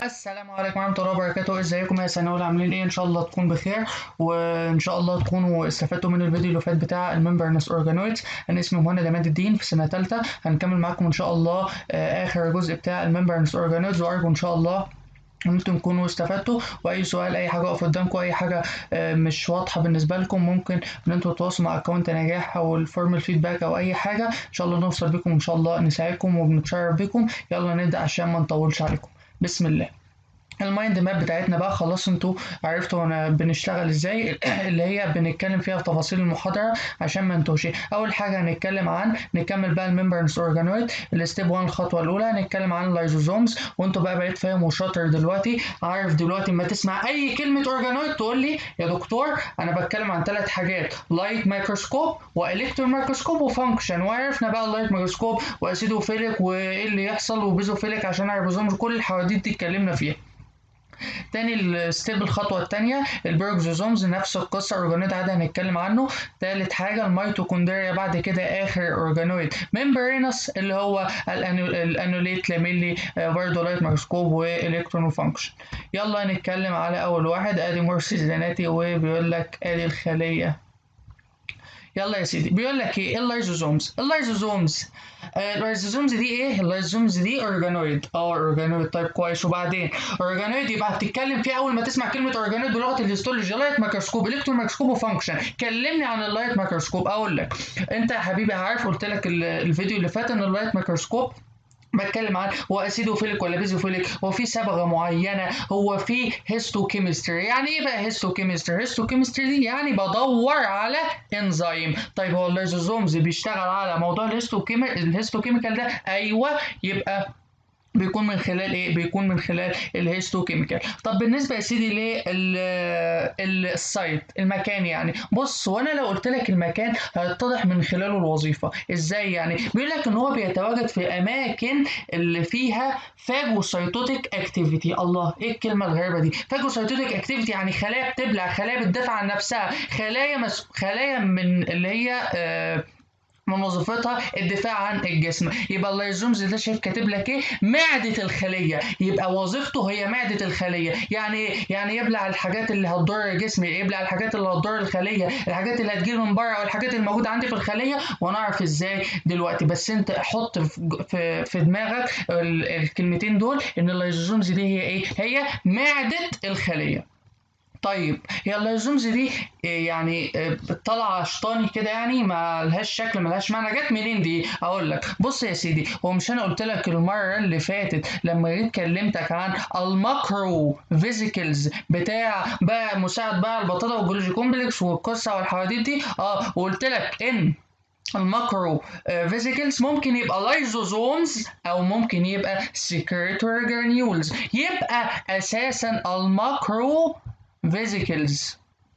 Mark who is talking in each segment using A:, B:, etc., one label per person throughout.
A: السلام عليكم ورحمة الله وبركاته ازيكم يا سنة عاملين ايه ان شاء الله تكون بخير وان شاء الله تكونوا استفدتوا من الفيديو اللي فات بتاع الممبرنس اورجانويدز انا اسمي مهند عماد الدين في سنة تالتة هنكمل معاكم ان شاء الله آه، اخر جزء بتاع الممبرنس اورجانويدز وارجو ان شاء الله ان انتم تكونوا استفدتوا واي سؤال اي حاجه واقف قدامكم اي حاجه آه، مش واضحه بالنسبه لكم ممكن ان انتوا تتواصلوا مع اكونت نجاح او الفورمال فيدباك او اي حاجه ان شاء الله نوصل بكم ان شاء الله نساعدكم وبنتشرف بكم يلا نبدا عشان ما نطولش عليكم بسم الله المايند ماب بتاعتنا بقى خلاص انتوا عرفتوا انا بنشتغل ازاي اللي هي بنتكلم فيها في تفاصيل المحاضره عشان ما نتوهش اول حاجه هنتكلم عن نكمل بقى الممبرنس اورجانويد الستيب 1 الخطوه الاولى هنتكلم عن اللايزوزومز وانتوا بقى بقيت فاهم وشاطر دلوقتي عارف دلوقتي اما تسمع اي كلمه اورجانويد تقول لي يا دكتور انا بتكلم عن ثلاث حاجات لايت مايكروسكوب والكترون مايكروسكوب وفانكشن وعرفنا بقى اللايت مايكروسكوب واسيدوفيليك وايه اللي يحصل وبيزوفيليك عشان الريبوزومز كل الحواديت دي اتكلمنا فيها تاني الستيب الخطوة التانية البرجزوزومز نفس القصة أورجانويد عادي هنتكلم عنه تالت حاجة الميتوكوندريا بعد كده آخر أورجانويد ممبرينس اللي هو الأنو- الأنوليت لاميلي آه، برضه لايت مايكروسكوب وإلكترون وفانكشن يلا نتكلم على أول واحد أدي مورسيزاناتي وبيقول لك أدي الخلية يلا يا سيدي بيقول لك ايه اللايزوزومز اللايزوزومز آه اللايزوزومز دي ايه اللايزوزومز دي اورجانويد اه اورجانويد طيب كويس وبعدين اورجانويد يبقى بتتكلم فيه اول ما تسمع كلمه اورجانويد بلغه الهيستولوجي لايت ميكروسكوب الكترون ميكروسكوب وفانكشن كلمني عن اللايت ميكروسكوب اقول لك انت يا حبيبي عارف قلت لك ال- الفيديو اللي فات ان اللايت ميكروسكوب بتكلم عن هو اسيدوفيليك ولا بيزوفيليك هو في صبغه معينه هو في هيستوكيمستري يعني ايه بقى هيستوكيمستري هيستوكيمستري دي يعني بدور على انزيم طيب هو اللايزوزومز بيشتغل على موضوع الهيستوكيم الهيستوكيميكال ده ايوه يبقى بيكون من خلال ايه بيكون من خلال الهيستوكيميكال طب بالنسبه يا سيدي للسايت المكان يعني بص وانا لو قلت لك المكان هيتضح من خلاله الوظيفه ازاي يعني بيقول لك ان هو بيتواجد في اماكن اللي فيها فاجوسايتوتيك اكتيفيتي الله ايه الكلمه الغريبه دي فاجوسايتوتيك اكتيفيتي يعني خلايا بتبلع خلايا بتدافع عن نفسها خلايا مس... خلايا من اللي هي آه من وظيفتها الدفاع عن الجسم يبقى اللايزومز ده شايف كاتب لك ايه معده الخليه يبقى وظيفته هي معده الخليه يعني ايه يعني يبلع الحاجات اللي هتضر الجسم يبلع الحاجات اللي هتضر الخليه الحاجات اللي هتجيله من بره والحاجات اللي موجوده عندي في الخليه ونعرف ازاي دلوقتي بس انت حط في في, في دماغك ال- الكلمتين دول ان اللايزومز دي هي ايه هي معده الخليه طيب هي اللايزومز دي إيه يعني إيه طالعه شطاني كده يعني ما لهاش شكل ما لهاش معنى جت منين دي اقول لك بص يا سيدي هو مش انا قلت لك المره اللي فاتت لما جيت كلمتك عن الماكرو فيزيكلز بتاع بقى مساعد بقى البطاطا والجلوجي كومبلكس والقصه والحواديت دي اه وقلت لك ان الماكرو فيزيكلز ممكن يبقى لايزوزومز او ممكن يبقى سكريتوري جرانيولز يبقى اساسا الماكرو فيزيكلز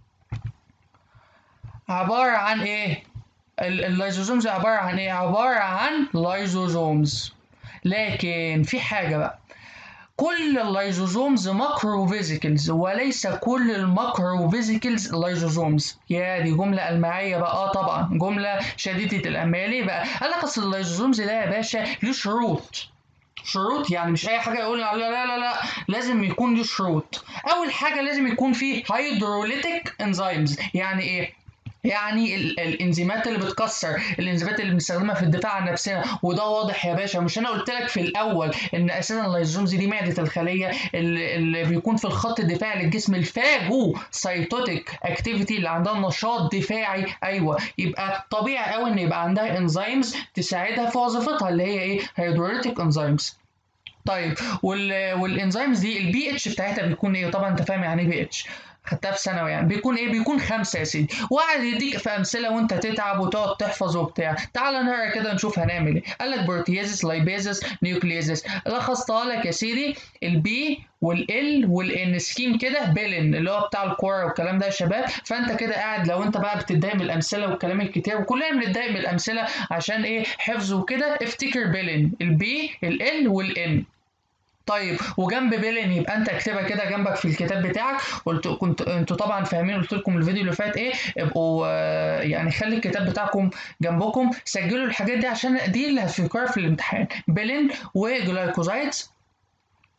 A: عبارة عن ايه؟ ال- اللايزوزومز عبارة عن ايه؟ عبارة عن لايزوزومز لكن في حاجة بقى كل اللايزوزومز ماكرو فيزيكلز وليس كل الماكرو فيزيكلز لايزوزومز يا دي جملة ألمعية بقى اه طبعا جملة شديدة الأهمية ليه بقى؟ قال لك أصل اللايزوزومز ده يا باشا له شروط شروط يعني مش اي حاجه يقول لا لا لا لا لازم يكون له شروط اول حاجه لازم يكون فيه هيدروليتيك انزيمز يعني ايه يعني ال- الانزيمات اللي بتكسر الانزيمات اللي بنستخدمها في الدفاع عن نفسنا وده واضح يا باشا مش انا قلت لك في الاول ان اساسا اللايزومز دي معده الخليه اللي, اللي بيكون في الخط الدفاعي للجسم الفاجو سايتوتيك اكتيفيتي اللي عندها نشاط دفاعي ايوه يبقى طبيعي قوي ان يبقى عندها انزيمز تساعدها في وظيفتها اللي هي ايه هيدروليتيك انزيمز طيب وال والانزيمز دي البي اتش بتاعتها بيكون ايه طبعا انت فاهم يعني ايه بي اتش خدتها في ثانوي يعني بيكون ايه بيكون خمسة يا سيدي وقعد يديك في امثله وانت تتعب وتقعد تحفظ وبتاع تعال نقرا كده نشوف هنعمل ايه قال لك بروتيازيس لايبيزيس نيوكليزيس لخصتها لك يا سيدي البي والال والان سكيم كده بيلن اللي هو بتاع الكوره والكلام ده يا شباب فانت كده قاعد لو انت بقى بتتضايق من الامثله والكلام الكتير وكلنا بنتضايق من الامثله عشان ايه حفظ وكده افتكر بيلن البي ال والان طيب وجنب بيلين يبقى انت اكتبها كده جنبك في الكتاب بتاعك قلت كنت انتوا طبعا فاهمين قلت لكم الفيديو اللي فات ايه ابقوا آه، يعني خلي الكتاب بتاعكم جنبكم سجلوا الحاجات دي عشان دي اللي هتفكرها في الامتحان بيلين وجلايكوزايدز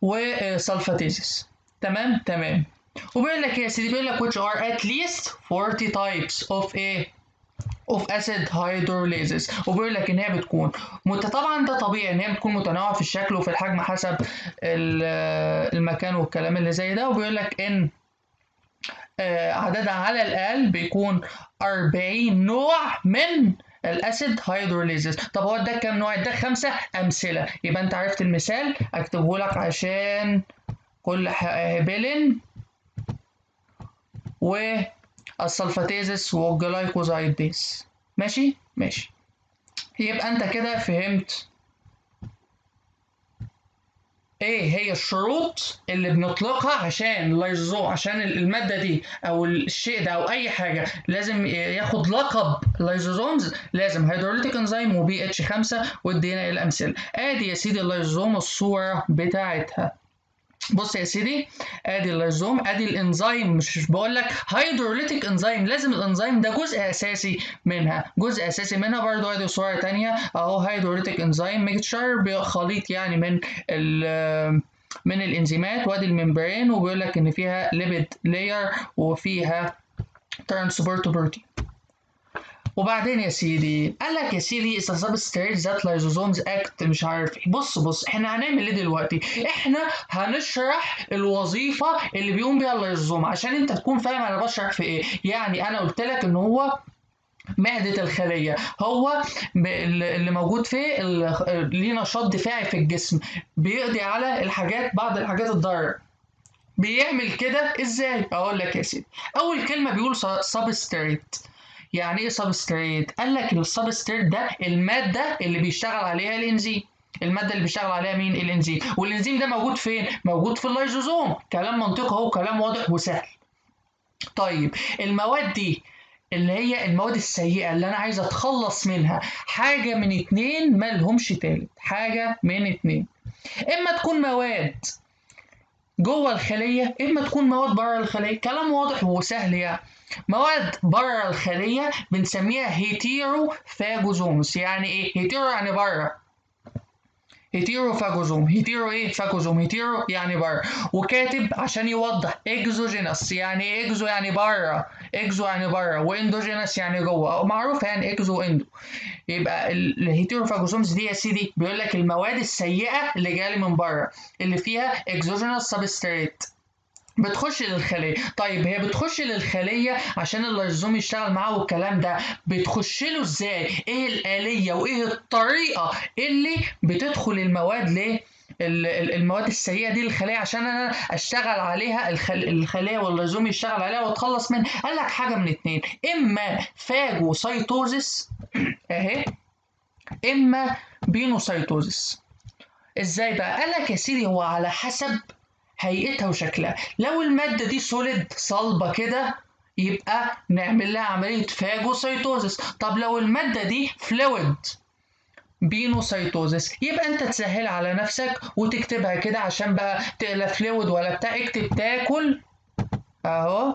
A: وسلفاتيزيس تمام تمام وبيقول لك إيه يا سيدي بيقول لك which are at least 40 types of a of acid hydrolysis وبيقول لك ان هي بتكون مت... طبعا ده طبيعي ان هي بتكون متنوعه في الشكل وفي الحجم حسب ال- المكان والكلام اللي زي ده وبيقول لك ان آه، عددها على الاقل بيكون 40 نوع من الاسيد هيدروليزيس طب هو ده كام نوع ده خمسه امثله يبقى انت عرفت المثال اكتبه لك عشان كل ح- هبلين والسلفاتيزس والجلايكوزايديز ماشي ماشي يبقى انت كده فهمت ايه هي الشروط اللي بنطلقها عشان اللايزوزوم عشان الماده دي او الشيء ده او اي حاجه لازم ياخد لقب لايزوزومز لازم هيدروليتيك انزيم وبي اتش 5 وادينا الامثله ادي يا سيدي اللايزوزوم الصوره بتاعتها بص يا سيدي ادي اللايزوم ادي الانزيم مش بقول لك هيدروليتيك انزيم لازم الانزيم ده جزء اساسي منها جزء اساسي منها برضو ادي صوره تانية اهو هيدروليتيك انزيم ميكتشر خليط يعني من ال من الانزيمات وادي الممبرين وبيقول لك ان فيها ليبيد لاير وفيها ترانسبورت بروتين وبعدين يا سيدي قال لك يا سيدي السبستريت ذات لايزوزومز اكت مش عارف ايه بص بص احنا هنعمل ايه دلوقتي احنا هنشرح الوظيفه اللي بيقوم بيها اللايزوزوم عشان انت تكون فاهم انا بشرح في ايه يعني انا قلت لك ان هو معدة الخلية هو ب- اللي موجود فيه ال- ليه نشاط دفاعي في الجسم بيقضي على الحاجات بعض الحاجات الضارة بيعمل كده ازاي اقول لك يا سيدي اول كلمة بيقول سبستريت يعني ايه سبستريت قال لك السبستريت ده المادة اللي بيشتغل عليها الانزيم المادة اللي بيشتغل عليها مين الانزيم والانزيم ده موجود فين موجود في اللايزوزوم كلام منطقي اهو كلام واضح وسهل طيب المواد دي اللي هي المواد السيئة اللي أنا عايز أتخلص منها حاجة من اتنين مالهمش تالت حاجة من اتنين إما تكون مواد جوه الخلية إما تكون مواد بره الخلية كلام واضح وسهل يعني مواد بره الخلية بنسميها هيتيرو فاجوزومس يعني إيه؟ هيتيرو يعني بره هيتيرو فاجوزوم هيتيرو ايه فاجوزوم هيتيرو يعني بره وكاتب عشان يوضح اكزوجينس يعني ايه اكزو يعني بره اكزو يعني بره واندوجينس يعني جوه معروف يعني اكزو واندو يبقى ال- الهيتيرو فاجوزومز دي يا سيدي بيقول لك المواد السيئه اللي جايه من بره اللي فيها اكزوجينس سبستريت بتخش للخلية طيب هي بتخش للخلية عشان اللايزوم يشتغل معاه والكلام ده بتخش له ازاي ايه الآلية وايه الطريقة اللي بتدخل المواد ل ال- ال- المواد السيئة دي للخلية عشان انا اشتغل عليها الخل... الخلية واللايزوم يشتغل عليها واتخلص منها قال لك حاجة من اتنين اما فاجوسايتوزيس اهي اما بينوسايتوزيس ازاي بقى قال لك يا سيدي هو على حسب هيئتها وشكلها لو المادة دي سوليد صلبة كده يبقى نعمل لها عملية فاجوسيتوزيس طب لو المادة دي فلويد بينوسيتوزيس يبقى انت تسهل على نفسك وتكتبها كده عشان بقى لا فلويد ولا بتاع اكتب تاكل اهو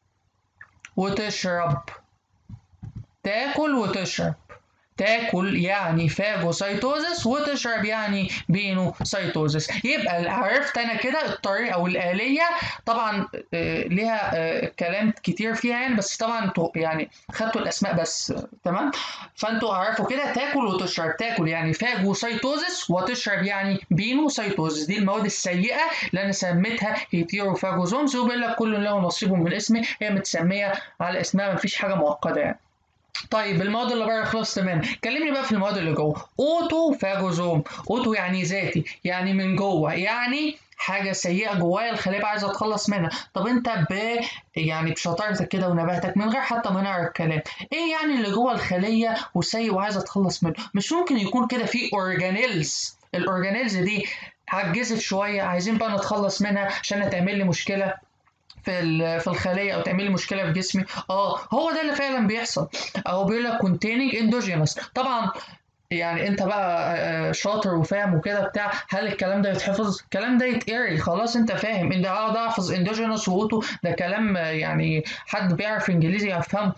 A: وتشرب تاكل وتشرب تاكل يعني فاجوسايتوزس وتشرب يعني بينوسايتوزس يبقى عرفت انا كده الطريقه او الاليه طبعا آه، ليها آه، كلام كتير فيها يعني بس طبعا انتوا يعني خدتوا الاسماء بس آه، تمام فانتوا عرفوا كده تاكل وتشرب تاكل يعني فاجوسايتوزس وتشرب يعني بينوسايتوزس دي المواد السيئه اللي انا سميتها هيتيروفاجوزومز وبيقول لك كل له نصيب من اسمه هي متسميه على اسمها مفيش حاجه معقده يعني طيب المواد اللي بره خلاص تمام كلمني بقى في المواد اللي جوه اوتو فاجوزوم اوتو يعني ذاتي يعني من جوه يعني حاجه سيئه جوايا الخليه بقى عايزه اتخلص منها طب انت ب يعني بشطارتك كده ونباهتك من غير حتى ما نقرا الكلام ايه يعني اللي جوه الخليه وسيء وعايز اتخلص منه مش ممكن يكون كده في اورجانيلز الاورجانيلز دي عجزت شويه عايزين بقى نتخلص منها عشان هتعمل لي مشكله في ال- في الخليه او تعمل لي مشكله في جسمي اه هو ده اللي فعلا بيحصل اهو بيقول لك containing endogenous طبعا يعني انت بقى آه، شاطر وفاهم وكده بتاع هل الكلام ده يتحفظ الكلام ده يتقري خلاص انت فاهم ان اقعد احفظ اندوجينوس واوتو ده كلام آه، يعني حد بيعرف انجليزي يفهمه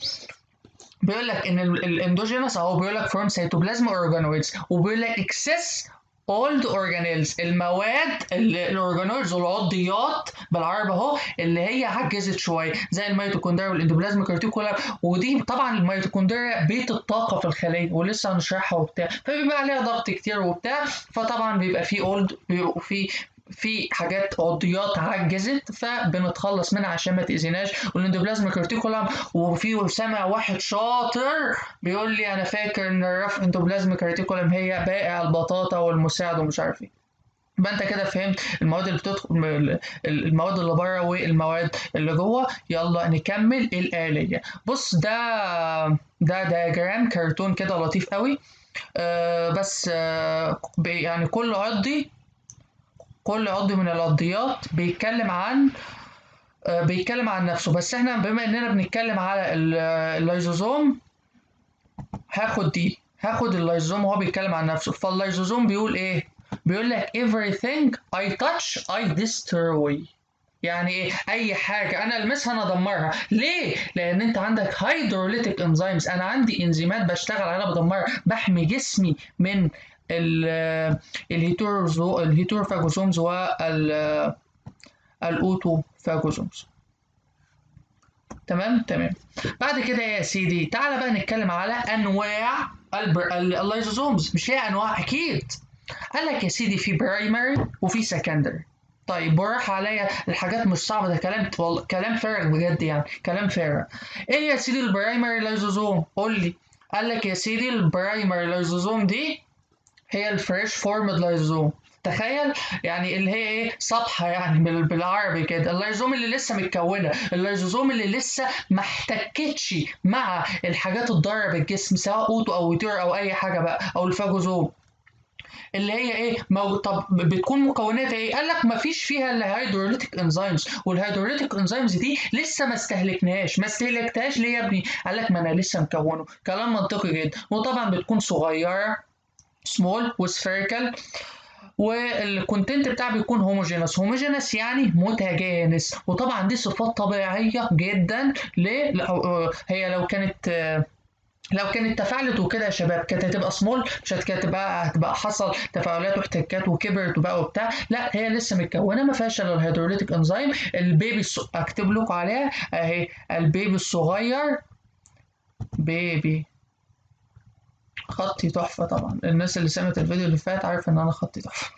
A: بيقول لك ان الاندوجينوس اهو بيقول لك فورم سيتوبلازم اورجانويدز وبيقول لك اكسس old organelles المواد الاورجانيلز والعضيات بالعربي اهو اللي هي عجزت شويه زي الميتوكوندريا والاندوبلازميك ريتيكولم ودي طبعا الميتوكوندريا بيت الطاقه في الخليه ولسه هنشرحها وبتاع فبيبقى عليها ضغط كتير وبتاع فطبعا بيبقى في اولد بيبقوا في في حاجات عضيات عجزت فبنتخلص منها عشان ما تاذيناش والاندوبلازميك ريتيكولم وفي سامع واحد شاطر بيقول لي انا فاكر ان الرف اندوبلازميك ريتيكولم هي بائع البطاطا والمساعد ومش عارف ايه يبقى انت كده فهمت المواد اللي بتدخل المواد اللي بره والمواد اللي جوه يلا نكمل الآلية بص ده ده دياجرام كرتون كده لطيف قوي آه بس آه يعني كل عضي كل عضو من العضيات بيتكلم عن آه بيتكلم عن نفسه بس احنا بما اننا بنتكلم على اللايزوزوم هاخد دي هاخد اللايزوزوم وهو بيتكلم عن نفسه فاللايزوزوم بيقول ايه بيقول لك everything I touch I destroy يعني ايه اي حاجه انا المسها انا ادمرها ليه لان انت عندك هيدروليتيك انزيمز انا عندي انزيمات بشتغل عليها بدمرها بحمي جسمي من الهيتوروفاجوزومز وال الاوتوفاجوزومز تمام تمام بعد كده يا سيدي تعالى بقى نتكلم على انواع اللايزوزومز مش هي انواع اكيد قال لك يا سيدي في برايمري وفي سكندري طيب بالراحة عليا الحاجات مش صعبة ده كلام والله كلام فارغ بجد يعني كلام فارغ ايه يا سيدي البرايمري لايزوزوم قول لي قال لك يا سيدي البرايمري لايزوزوم دي هي الفريش فورمد لايزوزوم تخيل يعني اللي هي ايه صفحه يعني بالعربي كده اللايزوم اللي لسه متكونه اللايزوزوم اللي لسه ما احتكتش مع الحاجات الضاره بالجسم سواء اوتو او ويتير او اي حاجه بقى او الفاجوزوم اللي هي ايه مو... طب بتكون مكوناتها ايه قال لك ما فيش فيها الا هيدروليتيك انزيمز والهيدروليتيك انزيمز دي لسه ما استهلكناهاش ما استهلكتهاش ليه يا ابني قال لك ما انا لسه مكونه كلام منطقي جدا وطبعا بتكون صغيره سمول وسفيريكال والكونتنت بتاعه بيكون هوموجينس هوموجينس يعني متجانس وطبعا دي صفات طبيعيه جدا ليه هي لو كانت لو كانت تفاعلت وكده يا شباب كانت هتبقى سمول مش هتبقى هتبقى حصل تفاعلات واحتكاكات وكبرت وبقى وبتاع لا هي لسه متكونه ما فيهاش الا الهيدروليتيك انزيم البيبي الص... اكتب لكم عليها اهي البيبي الصغير بيبي خطي تحفه طبعا الناس اللي سمعت الفيديو اللي فات عارفه ان انا خطي تحفه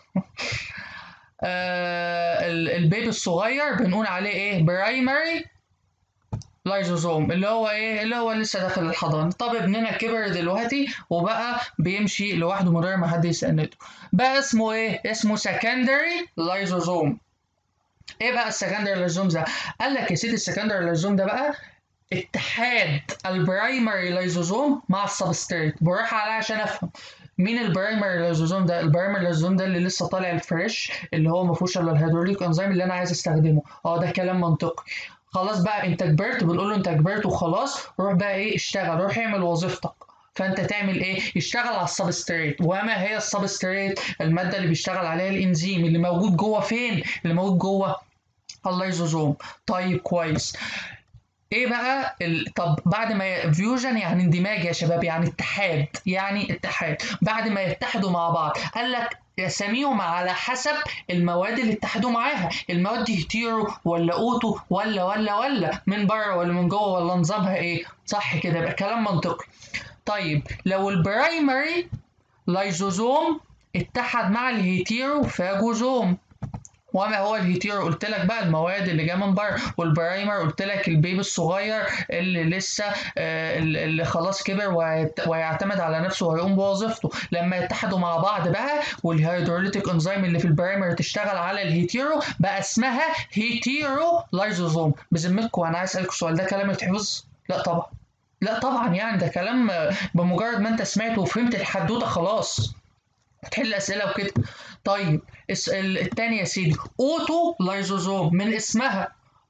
A: آه البيبي الصغير بنقول عليه ايه برايمري لايزوزوم اللي هو ايه اللي هو لسه داخل الحضانه طب ابننا كبر دلوقتي وبقى بيمشي لوحده من غير ما حد يسنده بقى اسمه ايه اسمه سكندري لايزوزوم ايه بقى السكندري لايزوم ده قال لك يا سيدي السكندري لايزوم ده بقى اتحاد البرايمري لايزوزوم مع السبستريت بروح عليها عشان افهم مين البرايمري لايزوزوم ده البرايمري لايزوزوم ده اللي لسه طالع الفريش اللي هو ما فيهوش الا الهيدروليك انزيم اللي انا عايز استخدمه اه ده كلام منطقي خلاص بقى انت كبرت بنقول له انت كبرت وخلاص روح بقى ايه اشتغل روح اعمل وظيفتك فانت تعمل ايه يشتغل على السبستريت وما هي السبستريت الماده اللي بيشتغل عليها الانزيم اللي موجود جوه فين اللي موجود جوه اللايزوزوم طيب كويس ايه بقى ال... طب بعد ما فيوجن يعني اندماج يا شباب يعني اتحاد يعني اتحاد بعد ما يتحدوا مع بعض قال لك اساميهم على حسب المواد اللي اتحدوا معاها المواد دي هيتيرو ولا اوتو ولا ولا ولا من بره ولا من جوه ولا نظامها ايه صح كده يبقى كلام منطقي طيب لو البرايمري لايزوزوم اتحد مع الهيتيرو فاجوزوم وما هو الهيتيرو قلت لك بقى المواد اللي جايه من بره والبرايمر قلت لك البيبي الصغير اللي لسه آه اللي خلاص كبر وهيعتمد على نفسه وهيقوم بوظيفته لما يتحدوا مع بعض بقى والهيدروليتيك انزيم اللي في البرايمر تشتغل على الهيتيرو بقى اسمها هيتيرو لايزوزوم بذمتكم انا عايز اسالكم السؤال ده كلام يتحفظ؟ لا طبعا لا طبعا يعني ده كلام بمجرد ما انت سمعته وفهمت الحدوته خلاص تحل اسئله وكده طيب التاني يا سيدي اوتو لايزوزوم من اسمها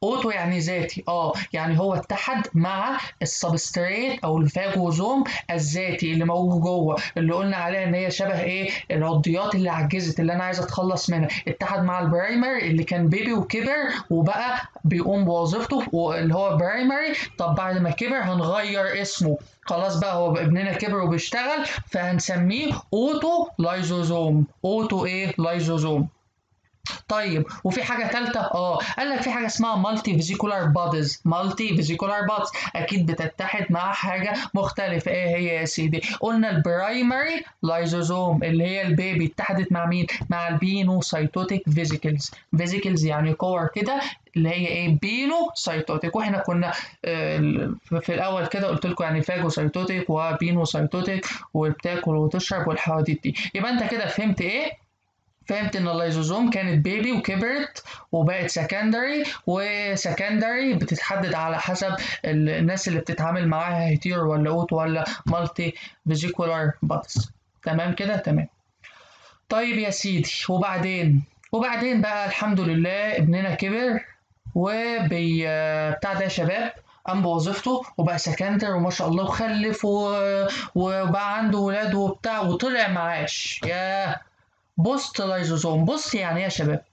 A: اوتو يعني ذاتي اه يعني هو اتحد مع السبستريت او الفاجوزوم الذاتي اللي موجود جوه اللي قلنا عليها ان هي شبه ايه العضيات اللي عجزت اللي انا عايز اتخلص منها اتحد مع البرايمري اللي كان بيبي وكبر وبقى بيقوم بوظيفته اللي هو برايمري طب بعد ما كبر هنغير اسمه خلاص بقى هو ابننا كبر وبيشتغل فهنسميه اوتو لايزوزوم اوتو ايه لايزوزوم طيب وفي حاجه ثالثه اه قال لك في حاجه اسمها مالتي فيزيكولار بوديز مالتي فيزيكولار بوديز اكيد بتتحد مع حاجه مختلفه ايه هي يا سيدي قلنا البرايمري لايزوزوم اللي هي البيبي اتحدت مع مين مع البينوسايتوتيك فيزيكلز فيزيكلز يعني كور كده اللي هي ايه بينو سايتوتيك واحنا كنا آه في الاول كده قلت لكم يعني فاجو سايتوتيك وبينو سايتوتيك وبتاكل وتشرب والحواديت دي يبقى انت كده فهمت ايه فهمت ان اللايزوزوم كانت بيبي وكبرت وبقت سكندري وسكندري بتتحدد على حسب الناس اللي بتتعامل معاها هيتير ولا اوت ولا مالتي فيزيكولار باتس تمام كده تمام طيب يا سيدي وبعدين وبعدين بقى الحمد لله ابننا كبر وبي بتاع ده يا شباب قام بوظيفته وبقى سكندر وما شاء الله وخلف و... وبقى عنده ولاد وبتاع وطلع معاش ياه بوست لايزوزوم بوست يعني ايه يا شباب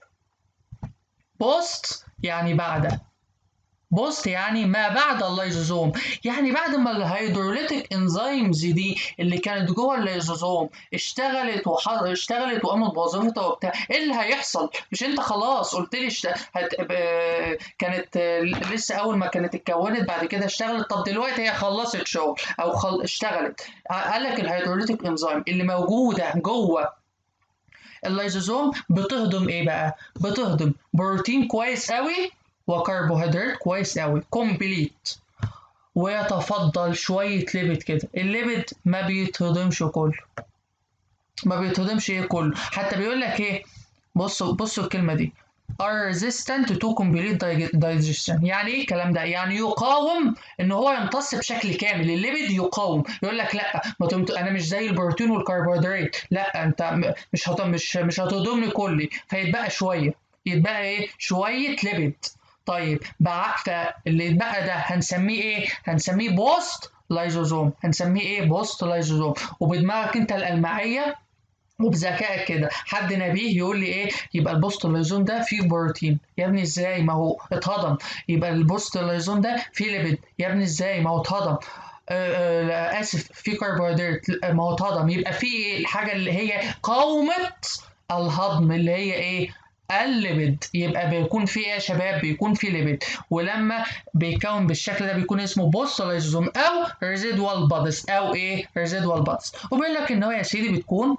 A: بوست يعني بعد بوست يعني ما بعد اللايزوزوم يعني بعد ما الهيدروليتيك انزيمز دي اللي كانت جوه اللايزوزوم اشتغلت وحر... اشتغلت وقامت بوظيفتها وبتاع ايه اللي هيحصل مش انت خلاص قلت لي اشت... هت... ب... كانت لسه اول ما كانت اتكونت بعد كده اشتغلت طب دلوقتي هي خلصت شغل او خل... اشتغلت قال لك الهيدروليتيك انزيم اللي موجوده جوه اللايزوزوم بتهضم ايه بقى؟ بتهضم بروتين كويس قوي وكربوهيدرات كويس قوي كومبليت ويتفضل شوية ليبيد كده الليبيد ما بيتهضمش كله ما بيتهضمش ايه كله حتى بيقول لك ايه بصوا بصوا الكلمة دي are resistant to complete digestion يعني ايه الكلام ده يعني يقاوم ان هو يمتص بشكل كامل الليبيد يقاوم يقول لك لا ما تمت... انا مش زي البروتين والكربوهيدرات لا انت مش هت... مش مش هتهضمني كلي فيتبقى شويه يتبقى ايه شويه ليبيد طيب بقى فاللي يتبقى ده هنسميه ايه هنسميه بوست لايزوزوم هنسميه ايه بوست لايزوزوم وبدماغك انت الالمعيه وبذكائك كده حد نبيه يقول لي ايه يبقى البوستولايزون ده فيه بروتين يا ابني ازاي ما هو اتهضم يبقى البوستولايزون ده فيه ليبيد يا ابني ازاي ما هو اتهضم آه آه اسف في كربوهيدرات ما هو اتهضم يبقى في الحاجه اللي هي قاومت الهضم اللي هي ايه الليبيد يبقى بيكون في ايه يا شباب بيكون في ليبيد ولما بيكون بالشكل ده بيكون اسمه بوستولايزوم او ريزيدوال بادس او ايه ريزيدوال بادس وبيقول لك ان هو يا سيدي بتكون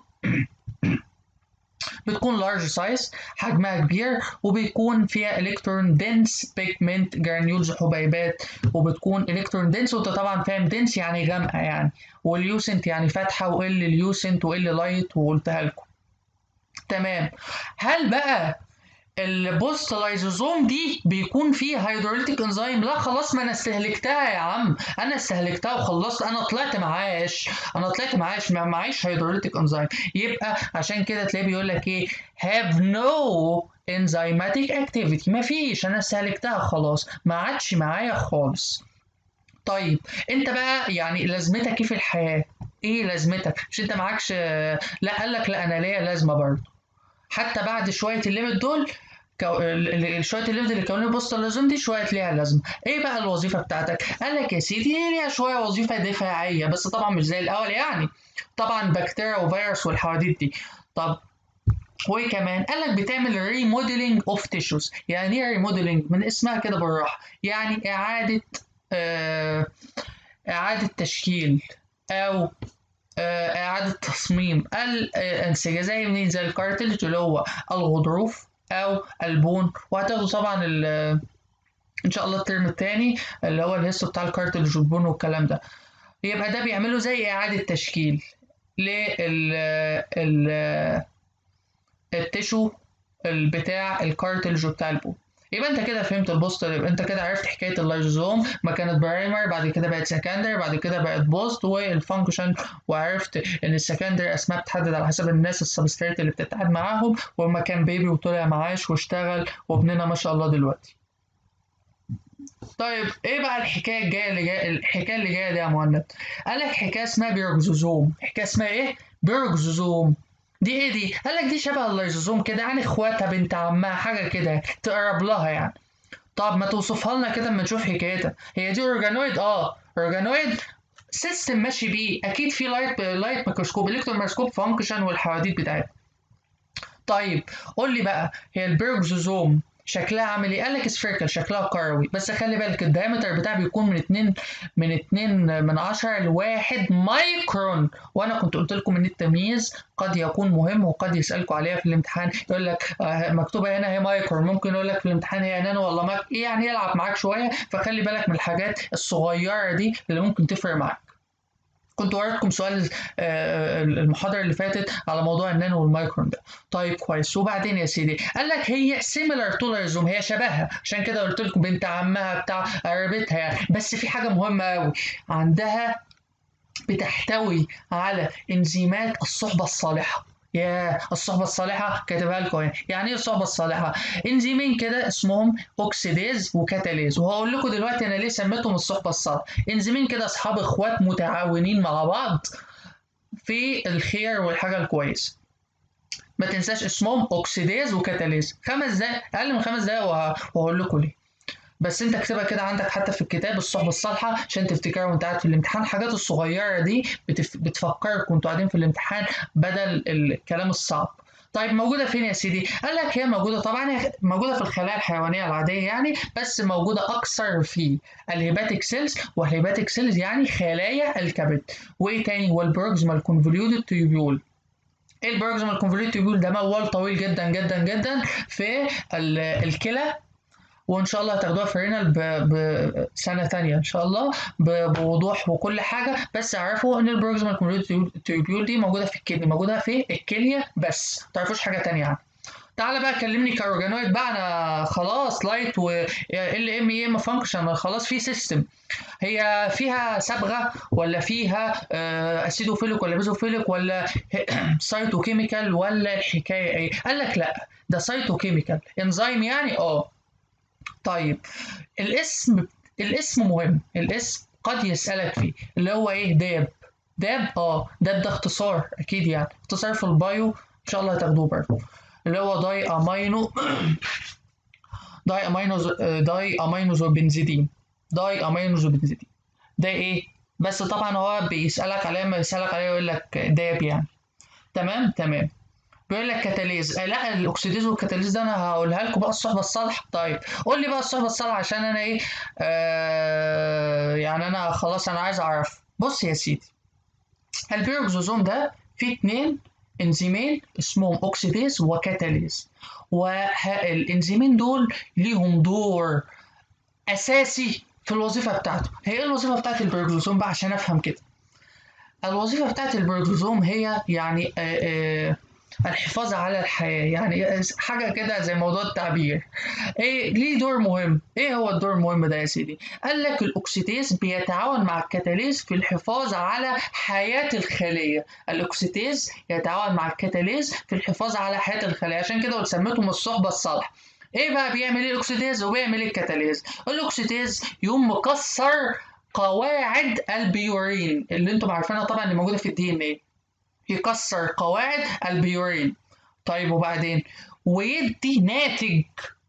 A: بتكون large size حجمها كبير وبيكون فيها الكترون دنس بيجمنت جرانيولز حبيبات وبتكون الكترون دنس وانت طبعا فاهم دنس يعني غامقه يعني واليوسنت يعني فاتحه وال اليوسنت وال لايت وقلتها لكم تمام هل بقى البوست لايزوزوم دي بيكون فيه هيدروليتيك انزيم لا خلاص ما انا استهلكتها يا عم انا استهلكتها وخلصت انا طلعت معاش انا طلعت معاش ما معيش هيدروليتيك انزيم يبقى عشان كده تلاقيه بيقول لك ايه have no enzymatic activity ما فيش انا استهلكتها خلاص ما عادش معايا خالص طيب انت بقى يعني لازمتك ايه في الحياه ايه لازمتك مش انت معكش لا قال لك لا انا ليا لازمه برضه حتى بعد شويه الليمت دول كو... شويه الليمت اللي كونوا البوستالازوم دي شويه ليها لازمه ايه بقى الوظيفه بتاعتك قال لك يا سيدي ليها شويه وظيفه دفاعيه بس طبعا مش زي الاول يعني طبعا بكتيريا وفيروس والحواديت دي طب وكمان قال لك بتعمل ريموديلنج اوف تيشوز يعني ايه ريموديلنج من اسمها كده بالراحه يعني اعاده آه اعاده تشكيل او إعادة تصميم الأنسجة زي منين زي الكارتلج اللي هو الغضروف أو البون وهتاخدوا طبعا إن شاء الله الترم التاني اللي هو الهيستو بتاع الكارتلج والبون والكلام ده يبقى ده بيعملوا زي إعادة تشكيل لل التشو بتاع الكارتلج وبتاع البون يبقى انت كده فهمت البوست يبقى انت كده عرفت حكايه اللايزوزوم ما كانت برايمر بعد كده بقت سكندري بعد كده بقت بوست والفانكشن وعرفت ان السكندري اسماء بتحدد على حسب الناس السبستريت اللي بتتحد معاهم وما كان بيبي وطلع معاش واشتغل وابننا ما شاء الله دلوقتي طيب ايه بقى الحكايه الجايه اللي جايه الحكايه اللي جايه دي يا مهند قال لك حكايه اسمها بيرجزوزوم حكايه اسمها ايه بيرجزوزوم دي ايه دي قال لك دي شبه اللايزوزوم كده يعني اخواتها بنت عمها حاجه كده تقرب لها يعني طب ما توصفها لنا كده اما نشوف حكايتها هي دي اورجانويد اه اورجانويد سيستم ماشي بيه اكيد في لايت لايت ميكروسكوب الكترون ميكروسكوب فانكشن والحواديت بتاعتها طيب قول لي بقى هي البيرجزوزوم شكلها عامل ايه؟ قال لك سفيركل شكلها كروي بس خلي بالك الدايمتر بتاعه بيكون من 2 من 2 من 10 ل 1 مايكرون وانا كنت قلت لكم ان التمييز قد يكون مهم وقد يسالكم عليها في الامتحان يقول لك آه مكتوبه هنا هي مايكرون ممكن يقول لك في الامتحان هي نانو ولا ماك ايه يعني يلعب معاك شويه فخلي بالك من الحاجات الصغيره دي اللي ممكن تفرق معاك كنت وريتكم سؤال المحاضره اللي فاتت على موضوع النانو والمايكرون ده طيب كويس وبعدين يا سيدي قال لك هي سيميلر تو لايزوم هي شبهها عشان كده قلت لكم بنت عمها بتاع قريبتها يعني بس في حاجه مهمه قوي عندها بتحتوي على انزيمات الصحبه الصالحه يا الصحبة الصالحة كاتبها لكم اهي، يعني ايه الصحبة الصالحة؟ انزيمين كده اسمهم اوكسيديز وكاتاليز، وهقول لكم دلوقتي انا ليه سميتهم الصحبة الصالحة، انزيمين كده اصحاب اخوات متعاونين مع بعض في الخير والحاجة الكويسة. ما تنساش اسمهم اوكسيديز وكاتاليز، خمس دقايق أقل من خمس دقايق وهقول لكم ليه. بس انت اكتبها كده عندك حتى في الكتاب الصحبة الصالحة عشان تفتكرها وانت قاعد في الامتحان الحاجات الصغيرة دي بتف... بتفكرك وانتوا قاعدين في الامتحان بدل الكلام الصعب طيب موجودة فين يا سيدي؟ قال لك هي موجودة طبعا هي موجودة في الخلايا الحيوانية العادية يعني بس موجودة أكثر في الهيباتيك سيلز والهيباتيك سيلز يعني خلايا الكبد وإيه تاني؟ والبروكسيمال كونفوليوتد تيوبيول ايه البروكسيمال كونفوليوتد تيوبيول ده موال طويل جدا جدا جدا في الكلى وان شاء الله هتاخدوها في رينال بسنه ثانيه ان شاء الله بوضوح وكل حاجه بس اعرفوا ان البروكسيمال تيوبيول دي موجوده في الكدني موجوده في الكليه بس ما تعرفوش حاجه ثانيه عنها تعالى بقى كلمني كاورجانويد بقى انا خلاص لايت و ال ام اي ام فانكشن خلاص في سيستم هي فيها صبغه ولا فيها اسيدوفيليك ولا بيزوفيليك ولا سايتوكيميكال ولا الحكايه ايه قال لك لا ده سايتوكيميكال انزيم يعني اه طيب الاسم الاسم مهم الاسم قد يسألك فيه اللي هو ايه داب داب اه داب ده اختصار اكيد يعني اختصار في البايو ان شاء الله هتاخدوه برضه اللي هو داي امينو داي امينو داي امينو بنزيدين داي امينو بنزيدين ده ايه بس طبعا هو بيسألك عليه ما يسألك عليه يقول لك داب يعني تمام تمام بيقول لك كاتاليز آه لا الاكسيديز والكاتاليز ده انا هقولها لكم بقى الصحبه الصالحه طيب قول لي بقى الصحبه الصالحه عشان انا ايه آه يعني انا خلاص انا عايز اعرف بص يا سيدي البيروكسوزوم ده فيه اتنين انزيمين اسمهم اوكسيديز وكاتاليز والانزيمين دول ليهم دور اساسي في الوظيفه بتاعته هي ايه الوظيفه بتاعت البيروكسوزوم بقى عشان افهم كده الوظيفه بتاعت البيروكسوزوم هي يعني آه آه الحفاظ على الحياة يعني حاجة كده زي موضوع التعبير ايه ليه دور مهم ايه هو الدور المهم ده يا سيدي قال لك الاكسيتيز بيتعاون مع الكتاليز في الحفاظ على حياة الخلية الاكسيتيز يتعاون مع الكتاليز في الحفاظ على حياة الخلية عشان كده سميتهم الصحبة الصالحة ايه بقى بيعمل ايه الاكسيتيز وبيعمل ايه الكتاليز الاكسيتيز يقوم مكسر قواعد البيورين اللي انتم عارفينها طبعا اللي موجوده في الدي ان ايه يكسر قواعد البيورين طيب وبعدين ويدي ناتج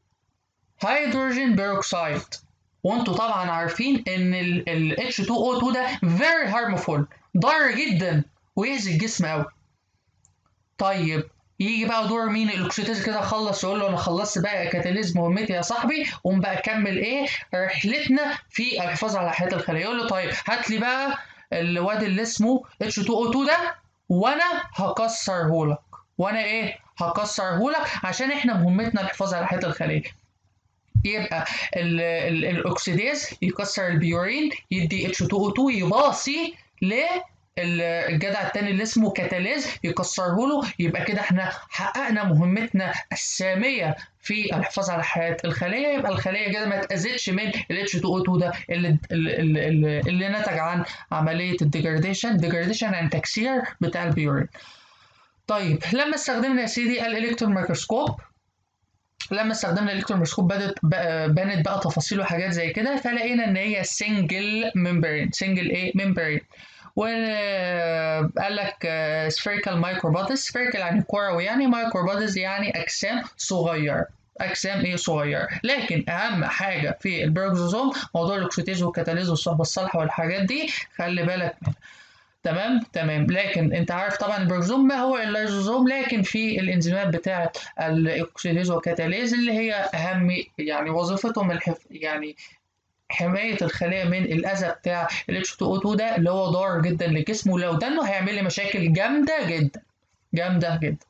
A: هيدروجين بيروكسيد وانتوا طبعا عارفين ان ال H2O2 ده very harmful ضار جدا ويأذي الجسم قوي طيب يجي بقى دور مين الاكسيتيز كده خلص يقول له انا خلصت بقى كاتاليز مهمتي يا صاحبي قوم بقى كمل ايه رحلتنا في الحفاظ على حياه الخليه يقول له طيب هات لي بقى الواد اللي اسمه H2O2 ده وانا هكسره لك وانا ايه هكسره لك عشان احنا مهمتنا الحفاظ على حياه الخليه يبقى ال ال الاكسيديز يكسر البيورين يدي H2O2 يباصي ل الجدع التاني اللي اسمه كاتاليز يكسره له يبقى كده احنا حققنا مهمتنا الساميه في الحفاظ على حياه الخليه يبقى الخليه كده ما اتاذتش من ال H2O2 ده اللي, اللي, اللي, اللي نتج عن عمليه الديجرديشن ديجرديشن يعني تكسير بتاع البيورين طيب لما استخدمنا يا سيدي الالكترون ميكروسكوب لما استخدمنا الالكترون ميكروسكوب بدت بانت بقى تفاصيل وحاجات زي كده فلقينا ان هي سنجل ممبرين سنجل ايه ممبرين وقال لك سفيريكال مايكروباتس سفيريكال يعني كروي يعني مايكروباتس يعني اجسام صغيره اجسام ايه صغيره لكن اهم حاجه في البيركزوزوم موضوع الاكسيتيز والكتاليز والصحبه الصالحه والحاجات دي خلي بالك منها تمام تمام لكن انت عارف طبعا البروزوم ما هو اللايزوزوم لكن في الانزيمات بتاعه الاكسيديز والكاتاليز اللي هي اهم يعني وظيفتهم الحف يعني حماية الخلايا من الأذى بتاع ال H2O2 ده اللي هو ضار جدا للجسم ولو دنه هيعمل لي مشاكل جامدة جدا جامدة جدا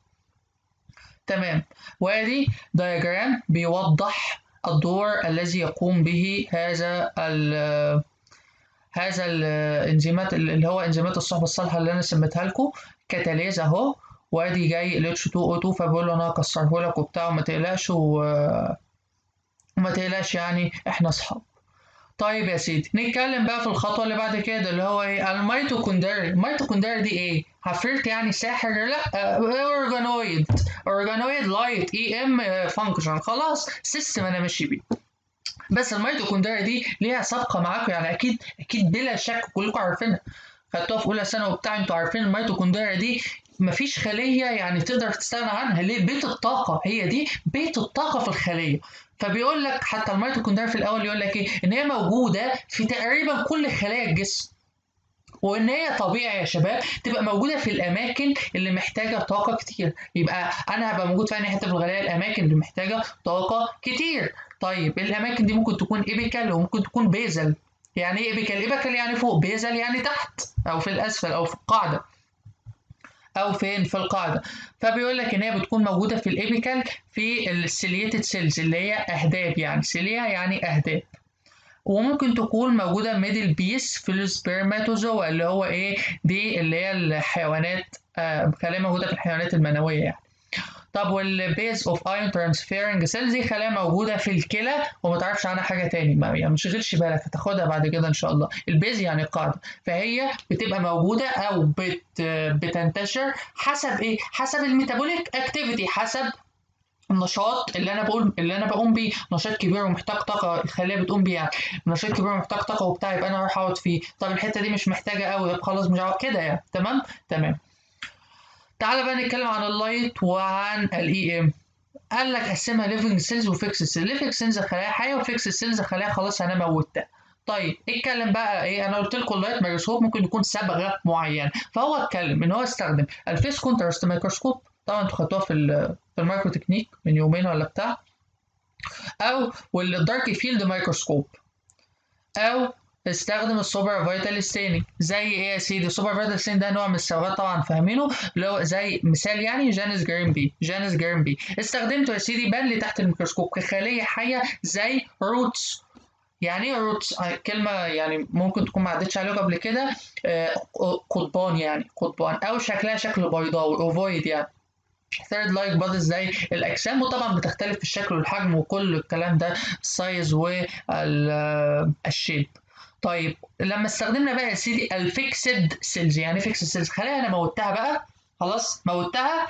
A: تمام وادي دياجرام بيوضح الدور الذي يقوم به هذا ال هذا الانزيمات اللي هو انزيمات الصحبه الصالحه اللي انا سميتها لكم كتاليز اهو وادي جاي ال H2O2 فبقول له انا هكسره لك وبتاع وما تقلقش وما تقلقش يعني احنا اصحاب طيب يا سيدي نتكلم بقى في الخطوه اللي بعد كده اللي هو ايه الميتوكوندري الميتوكوندري دي ايه عفريت يعني ساحر لا اورجانويد اورجانويد لايت اي ام فانكشن خلاص سيستم انا ماشي بيه بس الميتوكوندريا دي ليها سابقه معاكم يعني اكيد اكيد بلا شك كلكم عارفينها خدتوها في اولى ثانوي وبتاع انتوا عارفين الميتوكوندريا دي مفيش خليه يعني تقدر تستغنى عنها ليه بيت الطاقه هي دي بيت الطاقه في الخليه فبيقول لك حتى الميتوكوندريا في الاول يقول لك ايه ان هي موجوده في تقريبا كل خلايا الجسم وان هي طبيعي يا شباب تبقى موجوده في الاماكن اللي محتاجه طاقه كتير يبقى انا هبقى موجود في انهي حته في الخلايا الاماكن اللي محتاجه طاقه كتير طيب الاماكن دي ممكن تكون ايبيكال وممكن تكون بيزل يعني ايه ايبيكال ايبيكال يعني فوق بيزل يعني تحت او في الاسفل او في القاعده او فين في القاعده فبيقول لك ان هي بتكون موجوده في الايبيكال في السيليتد سيلز اللي هي اهداب يعني سيليا يعني اهداب وممكن تكون موجودة ميدل بيس في السبرماتوزوا اللي هو ايه دي اللي هي الحيوانات آه خلايا موجودة في الحيوانات المنوية يعني طب والبيز اوف ايون ترانسفيرنج سيلز دي خلايا موجودة في الكلى وما تعرفش عنها حاجة تاني ما يعني مشغلش بالك هتاخدها بعد كده ان شاء الله البيز يعني القاعدة فهي بتبقى موجودة او بت بتنتشر حسب ايه حسب الميتابوليك اكتيفيتي حسب النشاط اللي انا بقول اللي انا بقوم بيه نشاط كبير ومحتاج طاقه الخليه بتقوم بيه يعني نشاط كبير ومحتاج طاقه وبتاع يبقى انا هروح اقعد فيه طب الحته دي مش محتاجه قوي طب خلاص مش هقعد كده يعني تمام تمام تعالى بقى نتكلم عن اللايت وعن الاي ام قال لك قسمها ليفنج سيلز وفيكس سيلز ليفنج سيلز خلايا حيه وفيكس سيلز خلايا خلاص انا موتها طيب اتكلم بقى ايه انا قلت لكم اللايت ميكروسكوب ممكن يكون صبغه معينه فهو اتكلم ان هو استخدم الفيس كونتراست ميكروسكوب طبعا انتوا خدتوها في في المايكرو تكنيك من يومين ولا بتاع او والدارك فيلد مايكروسكوب او استخدم السوبر فيتال ستيننج زي ايه يا سيدي السوبر فيتال ستيننج ده نوع من الصبغات طبعا فاهمينه اللي هو زي مثال يعني جانس جريمبي جانس جريمبي استخدمته يا سيدي بان لي تحت الميكروسكوب كخليه حيه زي روتس يعني ايه روتس كلمة يعني ممكن تكون ما عدتش عليكم قبل كده قضبان يعني قضبان أو شكلها شكل بيضاوي أوفويد يعني ثيرد لايك بادز زي الاجسام وطبعا بتختلف في الشكل والحجم وكل الكلام ده السايز والشيب طيب لما استخدمنا بقى يا سيدي الفيكسد سيلز يعني فيكسد سيلز خليها انا موتها بقى خلاص موتها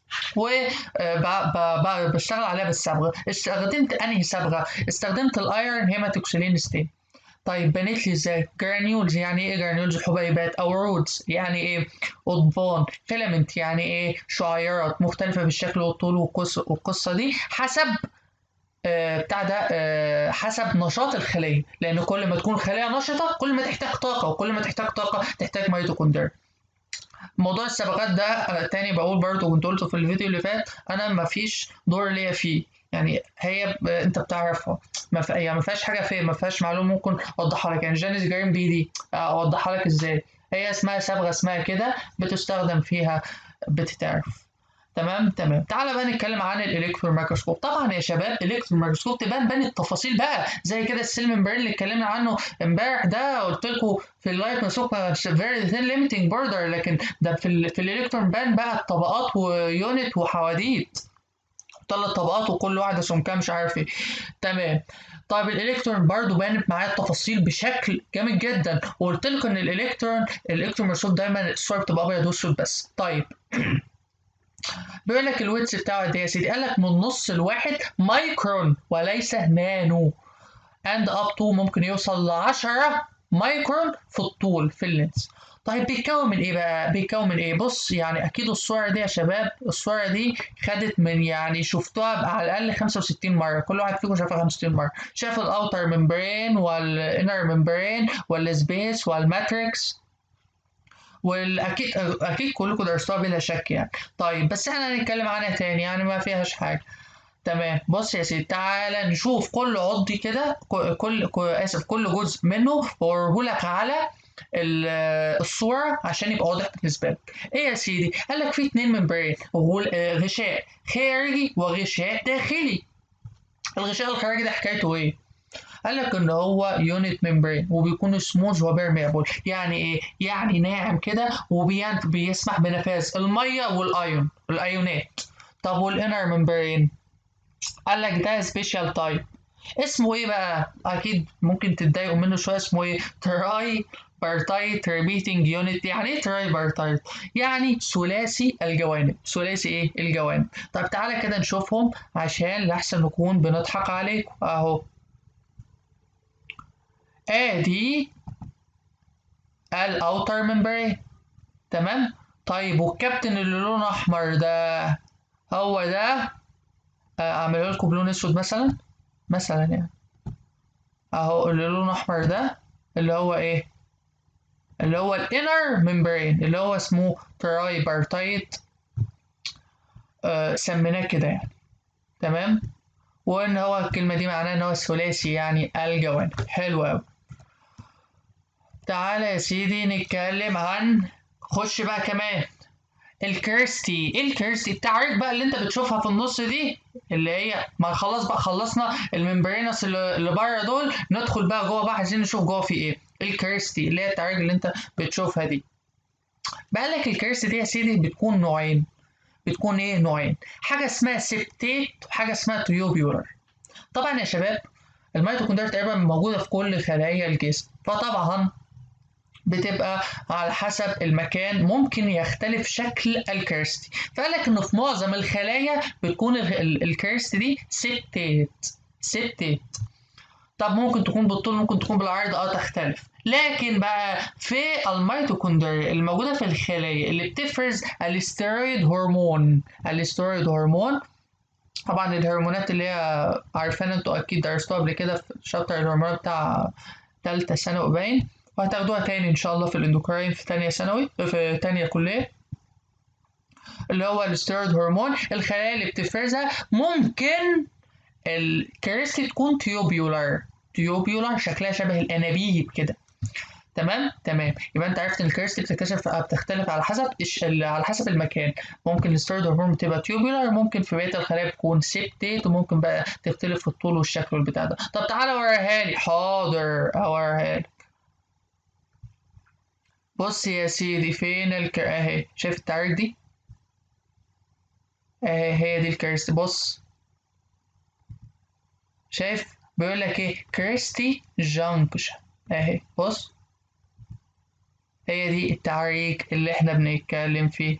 A: وبشتغل عليها بالصبغه استخدمت انهي صبغه استخدمت الايرون هيماتوكسيلين ستين طيب بنت لي ازاي جرانيولز يعني ايه جرانيولز حبيبات او رودز يعني ايه قضبان فيلامنت يعني ايه شعيرات مختلفه بالشكل والطول والقصه والقصه دي حسب آه بتاع ده آه حسب نشاط الخليه لان كل ما تكون الخليه نشطه كل ما تحتاج طاقه وكل ما تحتاج طاقه تحتاج ميتوكوندريا موضوع الصبغات ده آه تاني بقول برضه كنت قلته في الفيديو اللي فات انا مفيش دور ليا فيه يعني هي ب... انت بتعرفها ما ف... يعني ما فيهاش حاجه فيها ما فيهاش معلومه ممكن اوضحها لك يعني جانيس جرين بي دي اوضحها لك ازاي هي اسمها صبغه اسمها كده بتستخدم فيها بتتعرف تمام تمام تعالى بقى نتكلم عن الالكترون ميكروسكوب طبعا يا شباب الالكترون ميكروسكوب تبان بان التفاصيل بقى زي كده السيل ممبرين اللي اتكلمنا عنه امبارح ده قلت لكم في اللايت ميكروسكوب فيري ثين ليميتنج بوردر لكن ده في ال في الالكترون بان بقى الطبقات ويونت وحواديت ثلاث طبقات وكل واحده سمكها مش عارف ايه تمام طيب الالكترون برضو بانت معايا التفاصيل بشكل جامد جدا وقلت لكم ان الالكترون الالكترون ميكروسكوب دايما الصوره بتبقى ابيض واسود بس طيب بيقول لك الويتس بتاعه قد ايه يا سيدي قال لك من نص الواحد مايكرون وليس نانو اند اب تو ممكن يوصل ل 10 مايكرون في الطول في اللينس طيب بيتكون من ايه بقى بيتكون من ايه بص يعني اكيد الصوره دي يا شباب الصوره دي خدت من يعني شفتوها على الاقل 65 مره كل واحد فيكم شافها 65 مره شاف الاوتر ممبرين والانر ممبرين والسبيس والماتريكس والاكيد اكيد كلكم درستوها بلا شك يعني طيب بس احنا هنتكلم عنها تاني يعني ما فيهاش حاجه تمام بص يا سيدي تعالى نشوف كل عضي كده كل اسف كل جزء منه واوريهولك على الصورة عشان يبقى واضح بالنسبة لك. إيه يا سيدي؟ قال لك في اتنين ممبرين غشاء خارجي وغشاء داخلي. الغشاء الخارجي ده حكايته إيه؟ قال لك ان هو يونت ممبرين وبيكون سموث وبيرميبل يعني ايه يعني ناعم كده وبيسمح بنفاذ الميه والايون الايونات طب والانر ممبرين قال لك ده سبيشال تايب اسمه ايه بقى اكيد ممكن تتضايقوا منه شويه اسمه ايه تراي بارتايت ريبيتنج يونت يعني ايه تراي بارتايت يعني ثلاثي الجوانب ثلاثي ايه الجوانب طب تعالى كده نشوفهم عشان لحسن نكون بنضحك عليكم اهو ادي الاوتر ممبرين تمام طيب والكابتن اللي لونه احمر ده هو ده اعمله لكم بلون اسود مثلا مثلا يعني اهو اللي لونه احمر ده اللي هو ايه اللي هو الانر ممبرين اللي هو اسمه تراي بارتايت آه سميناه كده يعني تمام وان هو الكلمه دي معناها ان هو ثلاثي يعني الجوانب حلو قوي تعالى يا سيدي نتكلم عن خش بقى كمان الكيرستي ايه الكيرستي التعريق بقى اللي انت بتشوفها في النص دي اللي هي ما خلاص بقى خلصنا الممبرينس اللي, اللي بره دول ندخل بقى جوه بقى عايزين نشوف جوه في ايه الكيرستي اللي هي التعريق اللي انت بتشوفها دي بقى لك الكيرستي دي يا سيدي بتكون نوعين بتكون ايه نوعين حاجه اسمها سبتيت وحاجه اسمها تيوبيولر طبعا يا شباب الميتوكوندريا تقريبا موجوده في كل خلايا الجسم فطبعا بتبقى على حسب المكان ممكن يختلف شكل الكيرستي فقال لك انه في معظم الخلايا بتكون الكيرستي دي سبتيت سبتيت طب ممكن تكون بالطول ممكن تكون بالعرض اه تختلف لكن بقى في الميتوكوندريا الموجوده في الخلايا اللي بتفرز الاستيرويد هرمون الاستيرويد هرمون طبعا الهرمونات اللي هي عارفين انتوا اكيد درستوها قبل كده في شابتر الهرمونات بتاع ثالثه ثانوي باين وهتاخدوها تاني ان شاء الله في الاندوكراين في تانية ثانوي في تانية كلية اللي هو الستيرويد هرمون الخلايا اللي بتفرزها ممكن الكريستي تكون تيوبيولار تيوبيولار شكلها شبه الانابيب كده تمام تمام يبقى انت عرفت ان الكريستي بتكتشف بتختلف على حسب على حسب المكان ممكن الستيرويد هرمون بتبقى تيوبيولار ممكن في بقيه الخلايا بتكون سيبتيت وممكن بقى تختلف في الطول والشكل والبتاع ده طب تعالى وريها لي حاضر اوريها لك بص يا سيدي فين الك اهي شايف التعريق دي اهي هي دي الكريستي بص شايف بيقول لك ايه كريستي جانكشن اهي بص هي دي التعريق اللي احنا بنتكلم فيه